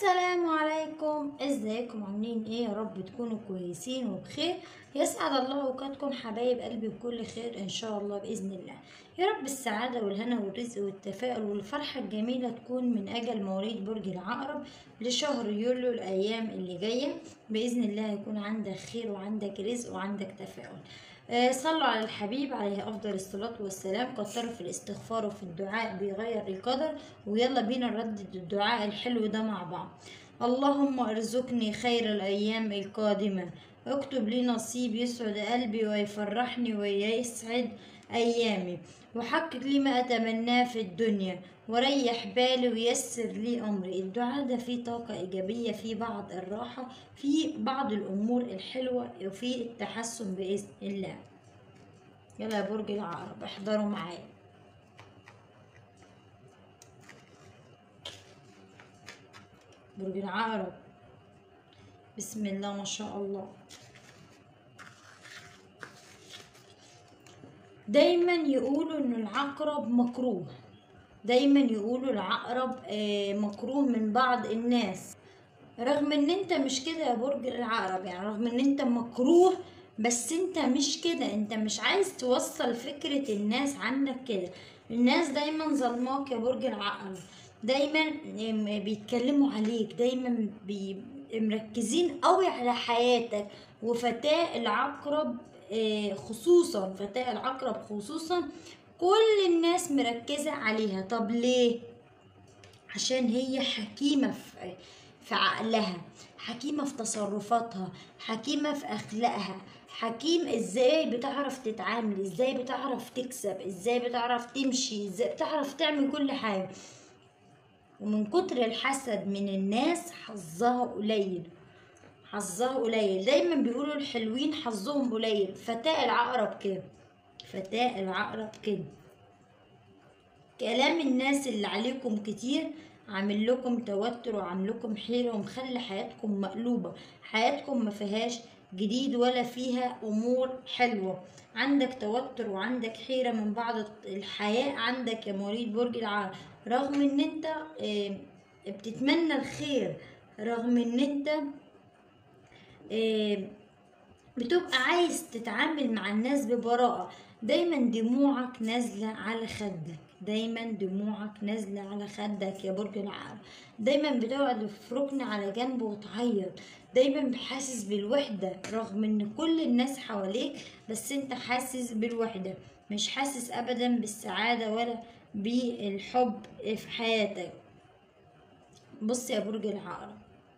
السلام عليكم ازيكم عاملين ايه يا رب تكونوا كويسين وبخير يسعد الله اوقاتكم حبايب قلبي بكل خير ان شاء الله باذن الله يا رب السعاده والهنا والرزق والتفاؤل والفرحه الجميله تكون من اجل مواليد برج العقرب لشهر يوليو الايام اللي جايه باذن الله يكون عندك خير وعندك رزق وعندك تفاؤل آه، صلوا على الحبيب عليه افضل الصلاه والسلام كتروا في الاستغفار وفي الدعاء بيغير القدر ويلا بينا نردد الدعاء الحلو ده مع بعض اللهم ارزقني خير الايام القادمه اكتب لي نصيب يسعد قلبي ويفرحني ويسعد ايامي وحقق لي ما اتمناه في الدنيا وريح بالي ويسر لي امري الدعاء ده فيه طاقه ايجابيه فيه بعض الراحه فيه بعض الامور الحلوه وفيه التحسن باذن الله يلا يا برج العقرب احضروا معايا برج العقرب بسم الله ما شاء الله دايما يقولوا ان العقرب مكروه دايما يقولوا العقرب آه، مكروه من بعض الناس رغم ان انت مش كده يا برج العقرب يعني رغم ان انت مكروه بس انت مش كده انت مش عايز توصل فكرة الناس عنك كده الناس دايما ظلماك يا برج العقرب دايما آم، بيتكلموا عليك دايما بي مركزين قوي على حياتك وفتاة العقرب آه، خصوصا فتاة العقرب خصوصا كل الناس مركزة عليها طب ليه عشان هي حكيمة في في عقلها حكيمة في تصرفاتها حكيمة في أخلاقها حكيم ازاي بتعرف تتعامل ازاي بتعرف تكسب ازاي بتعرف تمشي ازاي بتعرف تعمل كل حاجة ومن كتر الحسد من الناس حظها قليل حظها قليل دايما بيقولوا الحلوين حظهم قليل فتاة العقرب كده فتاة العقرب كده كلام الناس اللي عليكم كتير عامل لكم توتر وعامل لكم حيرة ومخلي حياتكم مقلوبة حياتكم ما فيهاش جديد ولا فيها أمور حلوة عندك توتر وعندك حيرة من بعض الحياة عندك يا مواليد برج العقرب رغم ان انت آه، بتتمنى الخير رغم ان انت آه، بتبقى عايز تتعامل مع الناس ببراءة دايما دموعك نازلة على خدك دايما دموعك نازلة على خدك يا برج العقرب دايما بتقعد في ركن على جنب وتعيط دايما حاسس بالوحدة رغم ان كل الناس حواليك بس انت حاسس بالوحدة مش حاسس ابدا بالسعادة ولا بالحب في حياتك بص يا برج العقرب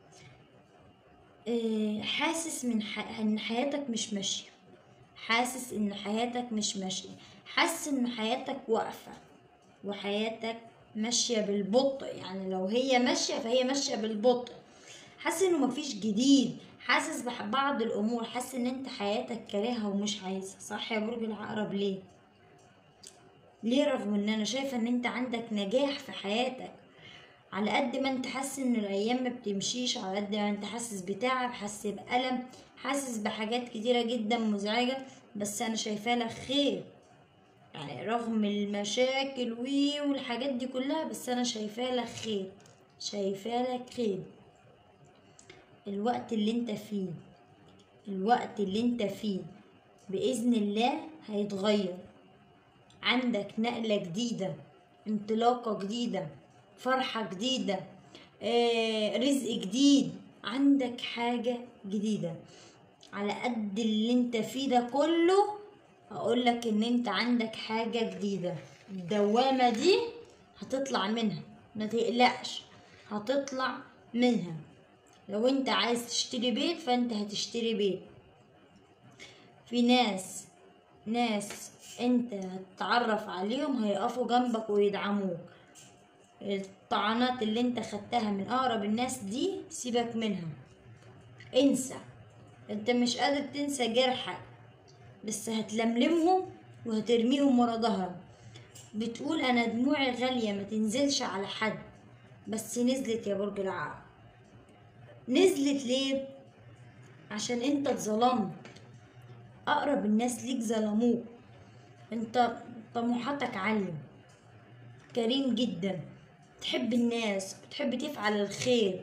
آه، حاسس من ح... ان حياتك مش ماشيه حاسس ان حياتك مش ماشيه حاسس ان حياتك واقفه وحياتك ماشيه بالبطء يعني لو هي ماشيه فهي ماشيه بالبطء حاسس انه مفيش جديد حاسس ببعض الامور حاسس ان انت حياتك كارهها ومش عايزها صح يا برج العقرب ليه ليه رغم ان انا شايفه ان انت عندك نجاح في حياتك على قد ما انت حاسس ان الايام ما بتمشيش على قد ما انت حاسس بتعب حاسس بألم حاسس بحاجات كتيرة جدا مزعجة بس انا شايفاه لك خير يعني رغم المشاكل وي والحاجات دي كلها بس انا شايفاه لك خير شايفاه لك خير الوقت اللي انت فيه الوقت اللي انت فيه بإذن الله هيتغير عندك نقلة جديدة انطلاقة جديدة فرحة جديدة آه، رزق جديد عندك حاجة جديدة على قد اللي انت فيه ده كله هقول لك ان انت عندك حاجة جديدة الدوامة دي هتطلع منها ما تقلقش هتطلع منها لو انت عايز تشتري بيت فانت هتشتري بيت في ناس ناس انت هتتعرف عليهم هيقفوا جنبك ويدعموك الطعنات اللي انت خدتها من اقرب الناس دي سيبك منها انسى انت مش قادر تنسى جرحك بس هتلملمهم وهترميهم ورا ظهرك بتقول انا دموعي غالية ما تنزلش على حد بس نزلت يا برج العقرب نزلت ليه عشان انت اتظلمت اقرب الناس ليك ظلموك انت طموحاتك عالية كريم جدا بتحب الناس بتحب تفعل الخير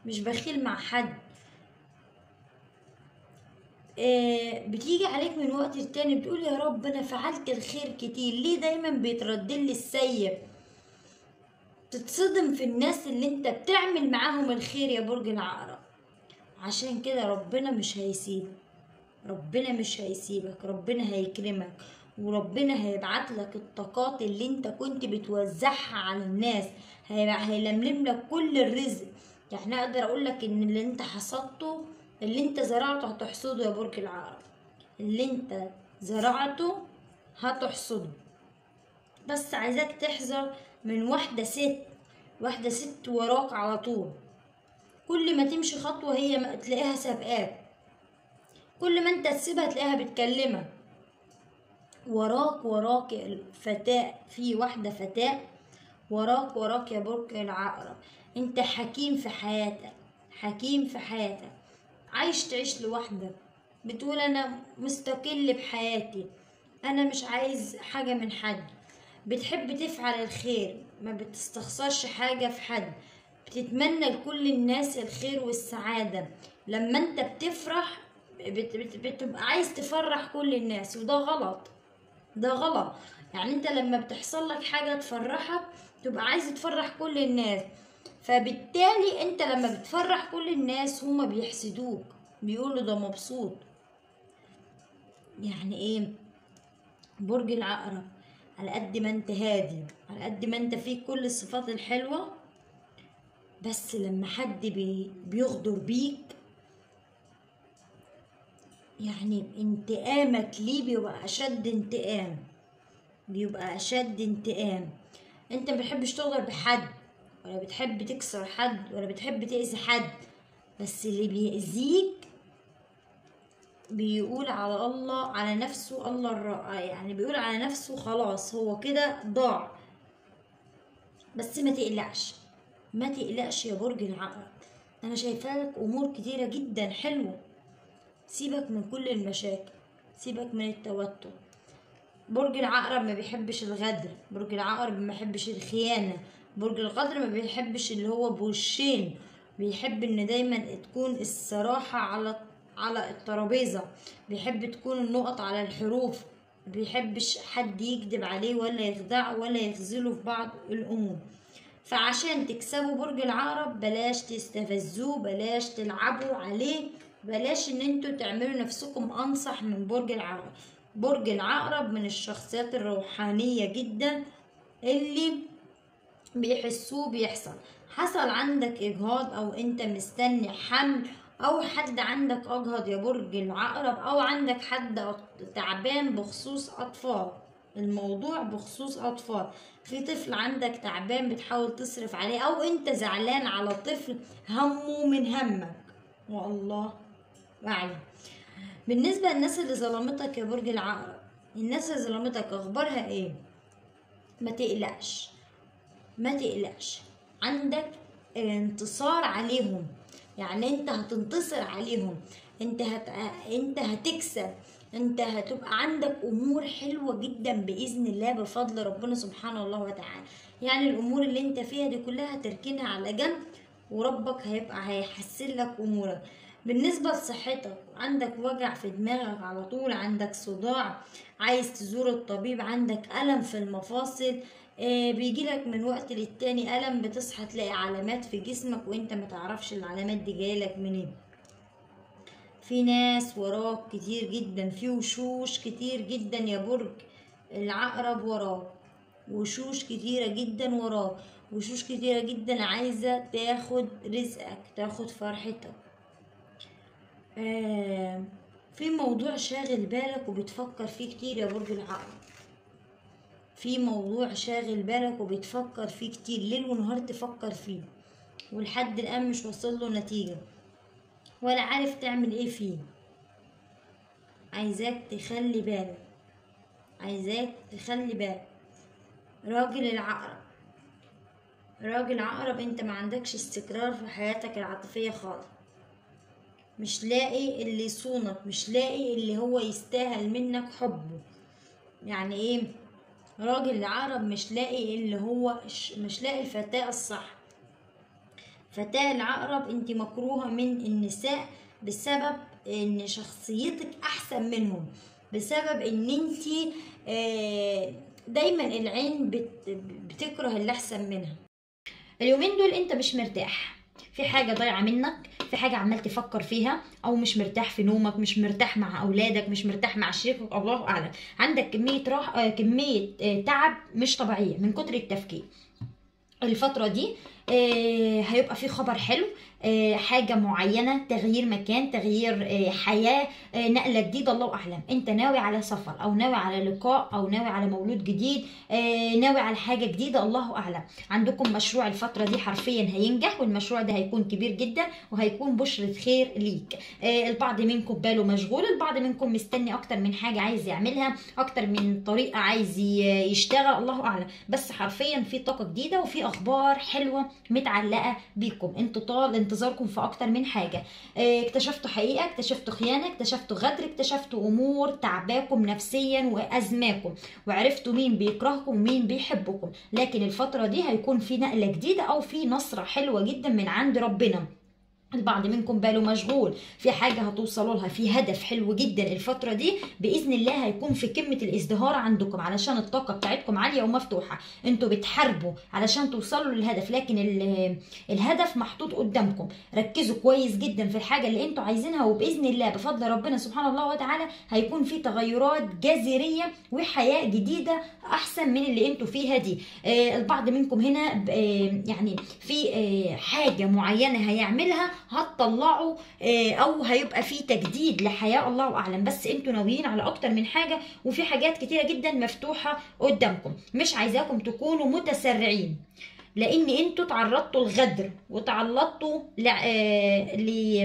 مش بخيل مع حد آه، بتيجي عليك من وقت للتاني بتقول يا رب انا فعلت الخير كتير ليه دايما بيتردلي السيء تتصدم في الناس اللي انت بتعمل معاهم الخير يا برج العقرب عشان كده ربنا مش هيسيبك ربنا مش هيسيبك ربنا هيكرمك وربنا هيبعت لك الطاقات اللي انت كنت بتوزعها على الناس هيبع- هيلملم لك كل الرزق يعني اقدر اقول لك ان اللي انت حصدته اللي انت زرعته هتحصده يا برج العقرب اللي انت زرعته هتحصده بس عايزاك تحذر من واحدة ست واحدة ست وراك على طول كل ما تمشي خطوة هي ما تلاقيها سابقاك كل ما انت تسيبها تلاقيها بتكلمك وراك وراك الفتاة في واحدة فتاة وراك وراك يا برج العقرب انت حكيم في حياتك حكيم في حياتك عايش تعيش لوحدك بتقول انا مستقل بحياتي انا مش عايز حاجة من حد بتحب تفعل الخير ما بتستخسرش حاجة في حد بتتمنى لكل الناس الخير والسعادة لما انت بتفرح بت بت بتبقى عايز تفرح كل الناس وده غلط ده غلط يعني انت لما بتحصل لك حاجة تفرحك تبقى عايز تفرح كل الناس فبالتالي انت لما بتفرح كل الناس هما بيحسدوك بيقولوا ده مبسوط يعني ايه برج العقرب على قد ما انت هادي على قد ما انت فيك كل الصفات الحلوة بس لما حد بي بيغدر بيك يعني انتقامك ليه بيبقى اشد انتقام بيبقى اشد انتقام انت ما بتحبش تغدر بحد ولا بتحب تكسر حد ولا بتحب تأذي حد بس اللي بيأذيك بيقول على الله على نفسه الله الر... يعني بيقول على نفسه خلاص هو كده ضاع بس ما تقلقش ما تقلقش يا برج العقرب انا شايفه لك امور كتيره جدا حلوه سيبك من كل المشاكل سيبك من التوتر برج العقرب ما بيحبش الغدر برج العقرب ما بيحبش الخيانة برج الغدر ما بيحبش اللي هو بوشين بيحب ان دايما تكون الصراحة على على الترابيزة بيحب تكون النقط على الحروف ما بيحبش حد يكذب عليه ولا يخدعه ولا يخذله في بعض الامور فعشان تكسبوا برج العقرب بلاش تستفزوه بلاش تلعبوا عليه بلاش ان انتوا تعملوا نفسكم انصح من برج العقرب برج العقرب من الشخصيات الروحانية جدا اللي بيحسوه بيحصل حصل عندك اجهاض او انت مستني حمل او حد عندك اجهض يا برج العقرب او عندك حد تعبان بخصوص اطفال الموضوع بخصوص اطفال في طفل عندك تعبان بتحاول تصرف عليه او انت زعلان على طفل همه من همك والله اعلم بالنسبة للناس اللي ظلمتك يا برج العقرب الناس اللي ظلمتك اخبارها ايه ما تقلقش ما تقلقش عندك انتصار عليهم يعني انت هتنتصر عليهم انت هت... انت هتكسب انت هتبقى عندك امور حلوة جدا باذن الله بفضل ربنا سبحانه الله وتعالى يعني الامور اللي انت فيها دي كلها تركنها على جنب وربك هيبقى هيحسن لك امورك بالنسبة لصحتك عندك وجع في دماغك على طول عندك صداع عايز تزور الطبيب عندك ألم في المفاصل آه بيجيلك من وقت للتاني ألم بتصحى تلاقي علامات في جسمك وانت ما تعرفش العلامات دي جايلك منين في ناس وراك كتير جدا في وشوش كتير جدا يا برج العقرب وراك وشوش كتيرة جدا وراك وشوش كتيرة جدا عايزة تاخد رزقك تاخد فرحتك آه في موضوع شاغل بالك وبتفكر فيه كتير يا برج العقرب في موضوع شاغل بالك وبتفكر فيه كتير ليل ونهار تفكر فيه ولحد الآن مش واصل له نتيجة ولا عارف تعمل ايه فيه عايزاك تخلي بالك عايزاك تخلي بالك راجل العقرب راجل عقرب انت ما عندكش استقرار في حياتك العاطفية خالص مش لاقي اللي يصونك مش لاقي اللي هو يستاهل منك حبه يعني ايه راجل العرب مش لاقي اللي هو مش لاقي الفتاة الصح فتاة العقرب انت مكروهة من النساء بسبب ان شخصيتك احسن منهم بسبب ان انت آه، دايما العين بت- بتكره اللي احسن منها اليومين دول انت مش مرتاح في حاجة ضايعة منك في حاجة عمال تفكر فيها أو مش مرتاح في نومك مش مرتاح مع أولادك مش مرتاح مع شريكك الله أعلم عندك كمية راح آه، كمية آه، تعب مش طبيعية من كتر التفكير الفترة دي آه، هيبقى في خبر حلو آه، حاجة معينة تغيير مكان تغيير آه، حياة آه، نقلة جديدة الله أعلم أنت ناوي على سفر أو ناوي على لقاء أو ناوي على مولود جديد آه، ناوي على حاجة جديدة الله أعلم عندكم مشروع الفترة دي حرفيا هينجح والمشروع ده هيكون كبير جدا وهيكون بشرة خير ليك آه، البعض منكم باله مشغول البعض منكم مستني أكتر من حاجة عايز يعملها أكتر من طريقة عايز ي- يشتغل الله أعلم بس حرفيا في طاقة جديدة وفي أخبار حلوة متعلقة بيكم انتوا طال انتظاركم في أكتر من حاجة آه، اكتشفتوا حقيقة اكتشفتوا خيانة اكتشفتوا غدر اكتشفتوا أمور تعباكم نفسيا وأزماكم وعرفتوا مين بيكرهكم ومين بيحبكم لكن الفترة دي هيكون في نقلة جديدة أو في نصرة حلوة جدا من عند ربنا البعض منكم باله مشغول في حاجة هتوصلوا لها في هدف حلو جدا الفترة دي بإذن الله هيكون في قمة الازدهار عندكم علشان الطاقة بتاعتكم عالية ومفتوحة انتوا بتحاربوا علشان توصلوا للهدف لكن ال- الهدف محطوط قدامكم ركزوا كويس جدا في الحاجة اللي انتوا عايزينها وبإذن الله بفضل ربنا سبحانه الله وتعالى هيكون في تغيرات جذرية وحياة جديدة أحسن من اللي انتوا فيها دي آه، البعض منكم هنا ب- آه، يعني في آه، حاجة معينة هيعملها هتطلعوا آه، او هيبقى في تجديد لحياة الله اعلم بس انتوا ناويين على اكتر من حاجة وفي حاجات كتيرة جدا مفتوحة قدامكم مش عايزاكم تكونوا متسرعين لان انتوا تعرضتوا لغدر وتعرضتوا لع- آه،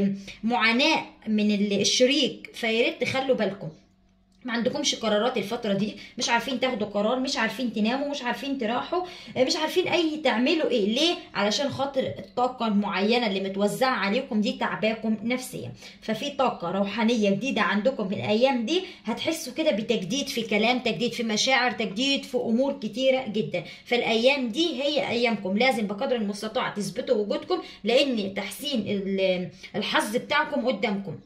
لمعاناة من ال- الشريك فياريت تخلوا بالكم ما عندكمش قرارات الفترة دي مش عارفين تاخدوا قرار مش عارفين تناموا مش عارفين تراحوا آه، مش عارفين اي تعملوا ايه ليه علشان خاطر الطاقة المعينة اللي متوزعة عليكم دي تعباكم نفسيا ففي طاقة روحانية جديدة عندكم في الايام دي هتحسوا كده بتجديد في كلام تجديد في مشاعر تجديد في امور كتيرة جدا فالايام دي هي ايامكم لازم بقدر المستطاع تثبتوا وجودكم لان تحسين ال- الحظ بتاعكم قدامكم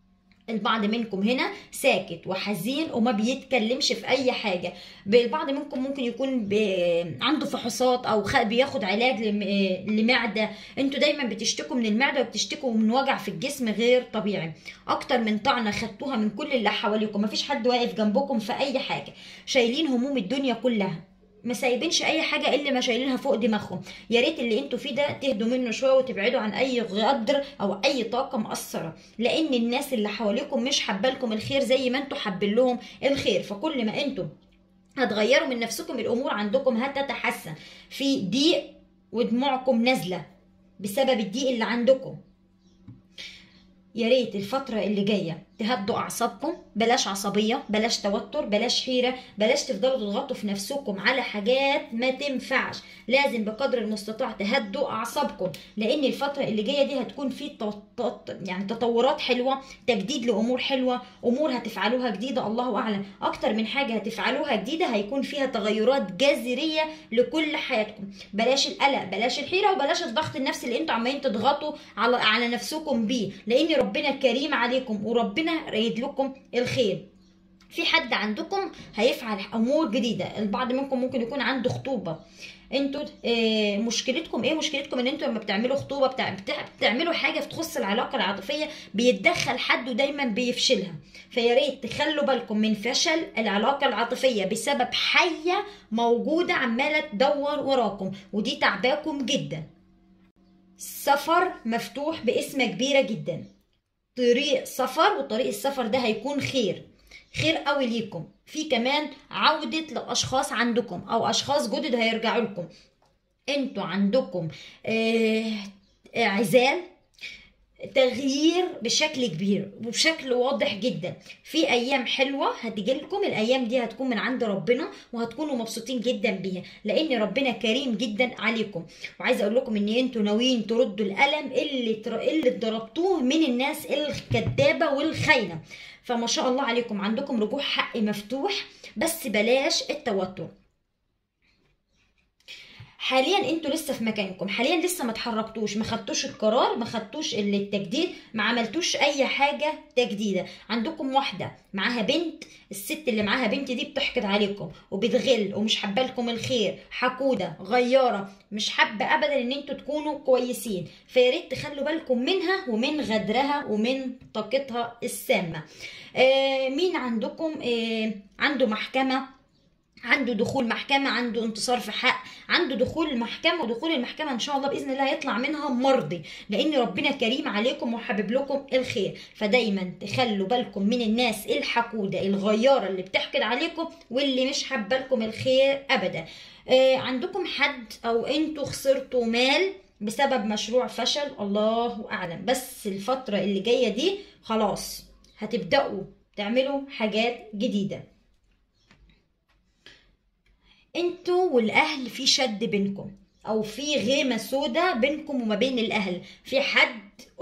البعض منكم هنا ساكت وحزين وما بيتكلمش في اي حاجه البعض منكم ممكن يكون ب... عنده فحوصات او خ... بياخد علاج لم... لمعده انتوا دايما بتشتكوا من المعده وبتشتكوا من وجع في الجسم غير طبيعي اكتر من طعنه خدتوها من كل اللي حواليكم مفيش حد واقف جنبكم في اي حاجه شايلين هموم الدنيا كلها ما سايبينش اي حاجه الا ما شايلينها فوق دماغهم يا ريت اللي انتوا فيه ده تهدوا منه شويه وتبعدوا عن اي غدر او اي طاقه مأثره لان الناس اللي حواليكم مش حابه الخير زي ما انتوا حابين لهم الخير فكل ما انتوا هتغيروا من نفسكم الامور عندكم هتتحسن في ضيق ودموعكم نازله بسبب الضيق اللي عندكم يا ريت الفترة اللي جاية تهدوا أعصابكم بلاش عصبية بلاش توتر بلاش حيرة بلاش تفضلوا تضغطوا في نفسكم على حاجات ما تنفعش لازم بقدر المستطاع تهدوا أعصابكم لأن الفترة اللي جاية دي هتكون في تط- تط- يعني تطورات حلوة تجديد لأمور حلوة أمور هتفعلوها جديدة الله أعلم أكتر من حاجة هتفعلوها جديدة هيكون فيها تغيرات جذرية لكل حياتكم بلاش القلق بلاش الحيرة وبلاش الضغط النفسي اللي انتوا عمالين تضغطوا على على نفسكم بيه لأن ربنا كريم عليكم وربنا رايد لكم الخير في حد عندكم هيفعل امور جديده البعض منكم ممكن يكون عنده خطوبه انتوا آه، مشكلتكم ايه مشكلتكم ان انتوا لما بتعملوا خطوبه بتاع بتاع- بتعملوا حاجه تخص العلاقه العاطفيه بيتدخل حد ودايما بيفشلها فيا ريت تخلوا بالكم من فشل العلاقه العاطفيه بسبب حيه موجوده عماله تدور وراكم ودي تعباكم جدا سفر مفتوح باسم كبيره جدا طريق سفر وطريق السفر ده هيكون خير خير قوي ليكم في كمان عودة لأشخاص عندكم أو أشخاص جدد هيرجعوا لكم انتوا عندكم آه عزال تغيير بشكل كبير وبشكل واضح جدا في ايام حلوه هتجي لكم الايام دي هتكون من عند ربنا وهتكونوا مبسوطين جدا بيها لان ربنا كريم جدا عليكم وعايزه اقول لكم ان انتوا ناويين تردوا الالم اللي تر... اللي ضربتوه من الناس الكذابه والخاينه فما شاء الله عليكم عندكم رجوع حق مفتوح بس بلاش التوتر حاليا انتوا لسه في مكانكم حاليا لسه ما اتحركتوش ما خدتوش القرار ما خدتوش التجديد ما عملتوش اي حاجه تجديده عندكم واحده معاها بنت الست اللي معاها بنت دي بتحقد عليكم وبتغل ومش حابه لكم الخير حقوده غياره مش حابه ابدا ان انتوا تكونوا كويسين فيا ريت تخلوا بالكم منها ومن غدرها ومن طاقتها السامه آه مين عندكم آه عنده محكمه عنده دخول محكمة عنده انتصار في حق عنده دخول المحكمة ودخول المحكمة إن شاء الله بإذن الله هيطلع منها مرضي لأن ربنا كريم عليكم وحابب لكم الخير فدايما تخلوا بالكم من الناس الحقودة الغيارة اللي بتحقد عليكم واللي مش حابة لكم الخير أبدا آه عندكم حد أو أنتوا خسرتوا مال بسبب مشروع فشل الله أعلم بس الفترة اللي جاية دي خلاص هتبدأوا تعملوا حاجات جديده انتوا والاهل في شد بينكم او في غيمه سودة بينكم وما بين الاهل في حد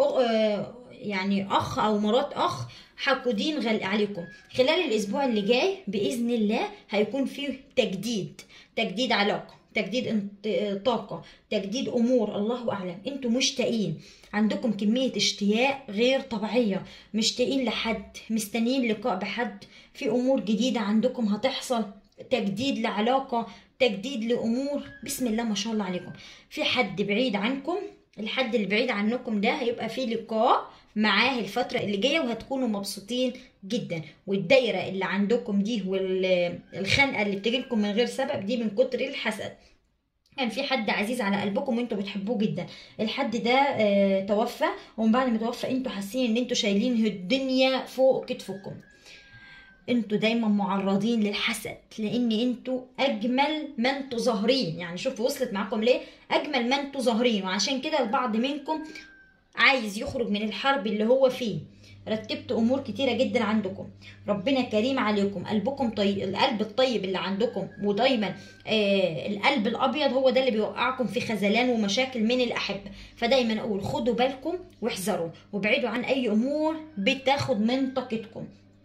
يعني اخ او مرات اخ حقودين غل عليكم خلال الاسبوع اللي جاي باذن الله هيكون فيه تجديد تجديد علاقه تجديد طاقه تجديد امور الله اعلم انتوا مشتاقين عندكم كميه اشتياق غير طبيعيه مشتاقين لحد مستنيين لقاء بحد في امور جديده عندكم هتحصل تجديد لعلاقه تجديد لامور بسم الله ما شاء الله عليكم في حد بعيد عنكم الحد اللي بعيد عنكم ده هيبقى فيه لقاء معاه الفترة اللي جاية وهتكونوا مبسوطين جدا والدايرة اللي عندكم دي والخنقة اللي بتجيلكم من غير سبب دي من كتر الحسد كان في حد عزيز على قلبكم وانتوا بتحبوه جدا الحد ده اه توفى ومن بعد ما توفى انتوا حاسين ان انتوا شايلين الدنيا فوق كتفكم انتوا دايما معرضين للحسد لان انتوا اجمل ما انتوا ظاهرين يعني شوفوا وصلت معاكم ليه اجمل ما انتوا ظاهرين وعشان كده البعض منكم عايز يخرج من الحرب اللي هو فيه رتبت امور كتيره جدا عندكم ربنا كريم عليكم قلبكم طيب القلب الطيب اللي عندكم ودايما آه القلب الابيض هو ده اللي بيوقعكم في خذلان ومشاكل من الاحبه فدايما اقول خدوا بالكم واحذروا وابعدوا عن اي امور بتاخد من طاقتكم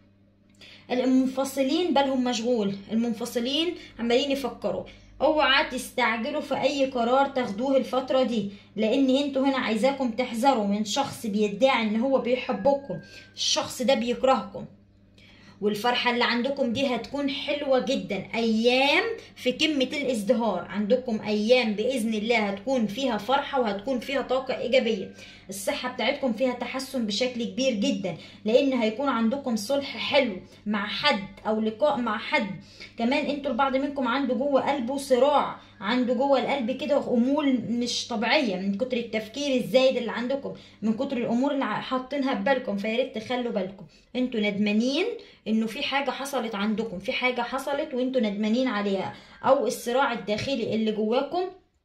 المنفصلين بالهم مشغول المنفصلين عمالين يفكروا اوعى تستعجلوا في اي قرار تاخدوه الفتره دي لان انتوا هنا عايزاكم تحذروا من شخص بيدعي ان هو بيحبكم الشخص ده بيكرهكم والفرحة اللي عندكم دي هتكون حلوة جدا أيام في قمة الازدهار عندكم أيام بإذن الله هتكون فيها فرحة وهتكون فيها طاقة إيجابية الصحة بتاعتكم فيها تحسن بشكل كبير جدا لأن هيكون عندكم صلح حلو مع حد أو لقاء مع حد كمان انتوا البعض منكم عنده جوه قلبه صراع عنده جوه القلب كده امور مش طبيعيه من كتر التفكير الزايد اللي عندكم من كتر الامور اللي حاطينها في بالكم فيا ريت تخلوا بالكم انتوا ندمانين انه في حاجه حصلت عندكم في حاجه حصلت وانتوا ندمانين عليها او الصراع الداخلي اللي جواكم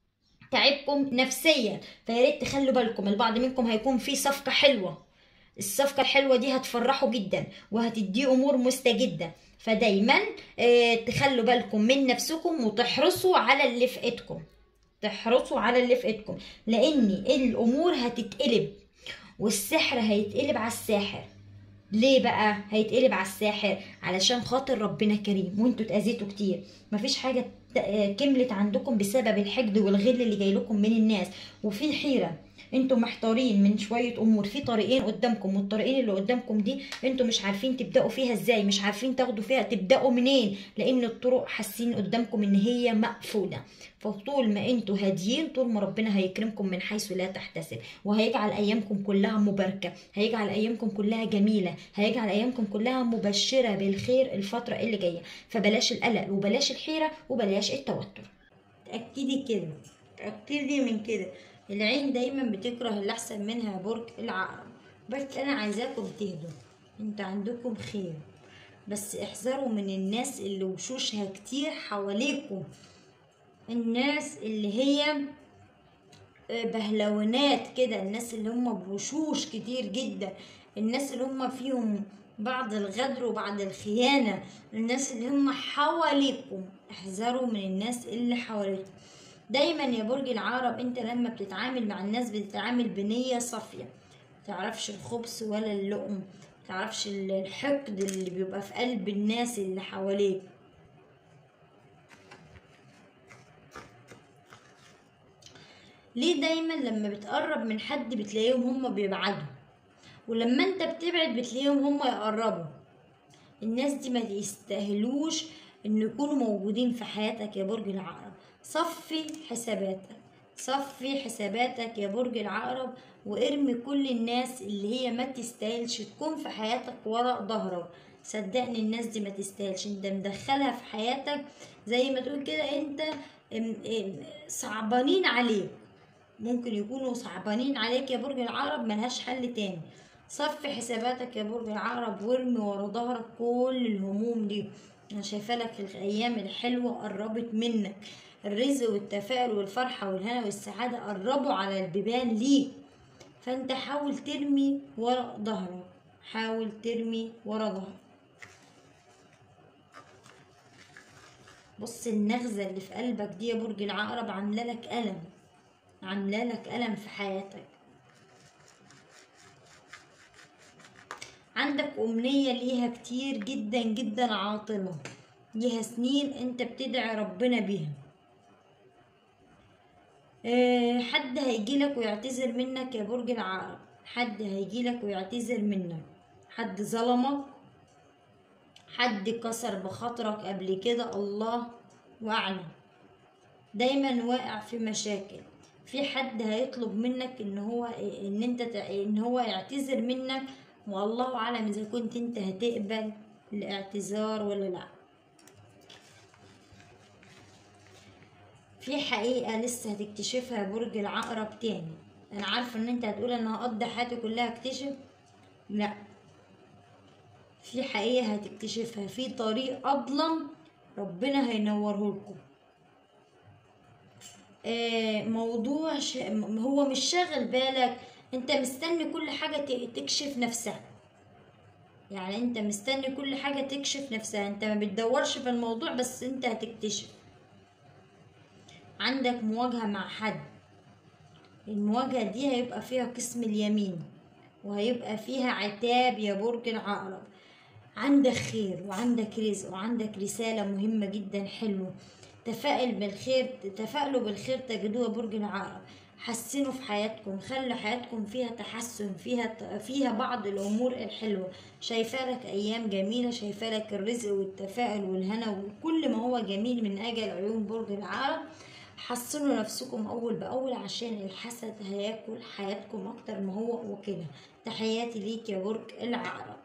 تعبكم نفسيا فيا ريت تخلوا بالكم البعض منكم هيكون في صفقه حلوه الصفقه الحلوه دي هتفرحوا جدا وهتدي امور مستجده فدايما اه تخلوا بالكم من نفسكم وتحرصوا على اللي في ايدكم تحرصوا على اللي في ايدكم لان الامور هتتقلب والسحر هيتقلب على الساحر ليه بقى هيتقلب على الساحر علشان خاطر ربنا كريم وانتوا اتاذيتوا كتير مفيش حاجه كملت عندكم بسبب الحقد والغل اللي جاي لكم من الناس وفي حيره انتوا محتارين من شويه امور في طريقين قدامكم والطريقين اللي قدامكم دي انتوا مش عارفين تبداوا فيها ازاي مش عارفين تاخدوا فيها تبداوا منين لان الطرق حاسين قدامكم ان هي مقفوله فطول ما انتوا هاديين طول ما ربنا هيكرمكم من حيث لا تحتسب وهيجعل ايامكم كلها مباركه هيجعل ايامكم كلها جميله هيجعل ايامكم كلها مبشره بالخير الفتره اللي جايه فبلاش القلق وبلاش الحيره وبلاش التوتر تاكدي كده تاكدي من كده العين دايما بتكره اللي احسن منها برج العقرب بس انا عايزاكم تهدوا انت عندكم خير بس احذروا من الناس اللي وشوشها كتير حواليكم الناس اللي هي بهلونات كده الناس اللي هم بوشوش كتير جدا الناس اللي هم فيهم بعض الغدر وبعض الخيانة الناس اللي هم حواليكم احذروا من الناس اللي حواليكم دايما يا برج العقرب انت لما بتتعامل مع الناس بتتعامل بنية صافية متعرفش الخبث ولا اللقم متعرفش الحقد اللي بيبقى في قلب الناس اللي حواليك ليه دايما لما بتقرب من حد بتلاقيهم هما بيبعدوا ولما انت بتبعد بتلاقيهم هما يقربوا الناس دي ما يستاهلوش ان يكونوا موجودين في حياتك يا برج العقرب صفي حساباتك صفي حساباتك يا برج العقرب وارمي كل الناس اللي هي ما تستاهلش تكون في حياتك ورا ظهرك صدقني الناس دي ما تستاهلش انت مدخلها في حياتك زي ما تقول كده انت ام- ام- صعبانين عليك ممكن يكونوا صعبانين عليك يا برج العقرب ملهاش حل تاني صفي حساباتك يا برج العقرب وارمي ورا ظهرك كل الهموم دي انا شايفه لك الايام الحلوه قربت منك الرزق والتفاؤل والفرحه والهنا والسعاده قربوا على البيبان ليك فانت حاول ترمي ورا ظهرك حاول ترمي ورا ظهرك بص النغزة اللي في قلبك دي يا برج العقرب عاملة لك ألم عاملة لك ألم في حياتك عندك أمنية ليها كتير جدا جدا عاطلة ليها سنين انت بتدعي ربنا بيها آه، حد هيجيلك ويعتذر منك يا برج العقرب حد هيجيلك ويعتذر منك حد ظلمك حد كسر بخاطرك قبل كده الله واعلم دايما واقع في مشاكل في حد هيطلب منك ان هو ان انت تع- ان هو يعتذر منك والله اعلم اذا كنت انت هتقبل الاعتذار ولا لا في حقيقة لسه هتكتشفها يا برج العقرب تاني انا عارفة ان انت هتقول انا هقضي حياتي كلها اكتشف لا في حقيقة هتكتشفها في طريق أظلم ربنا هينوره لكم آه، موضوع ش... م- هو مش شاغل بالك انت مستني كل حاجة ت- تكشف نفسها يعني انت مستني كل حاجة تكشف نفسها انت ما بتدورش في الموضوع بس انت هتكتشف عندك مواجهة مع حد المواجهة دي هيبقى فيها قسم اليمين وهيبقى فيها عتاب يا برج العقرب عندك خير وعندك رزق وعندك رسالة مهمة جدا حلوة تفائل بالخير تفائلوا بالخير تجدوها برج العقرب حسنوا في حياتكم خلوا حياتكم فيها تحسن فيها فيها بعض الامور الحلوه شايفه لك ايام جميله شايفه لك الرزق والتفاؤل والهنا وكل ما هو جميل من اجل عيون برج العقرب حسنوا نفسكم اول باول عشان الحسد هياكل حياتكم اكتر ما هو وكده تحياتي ليك يا برج العقرب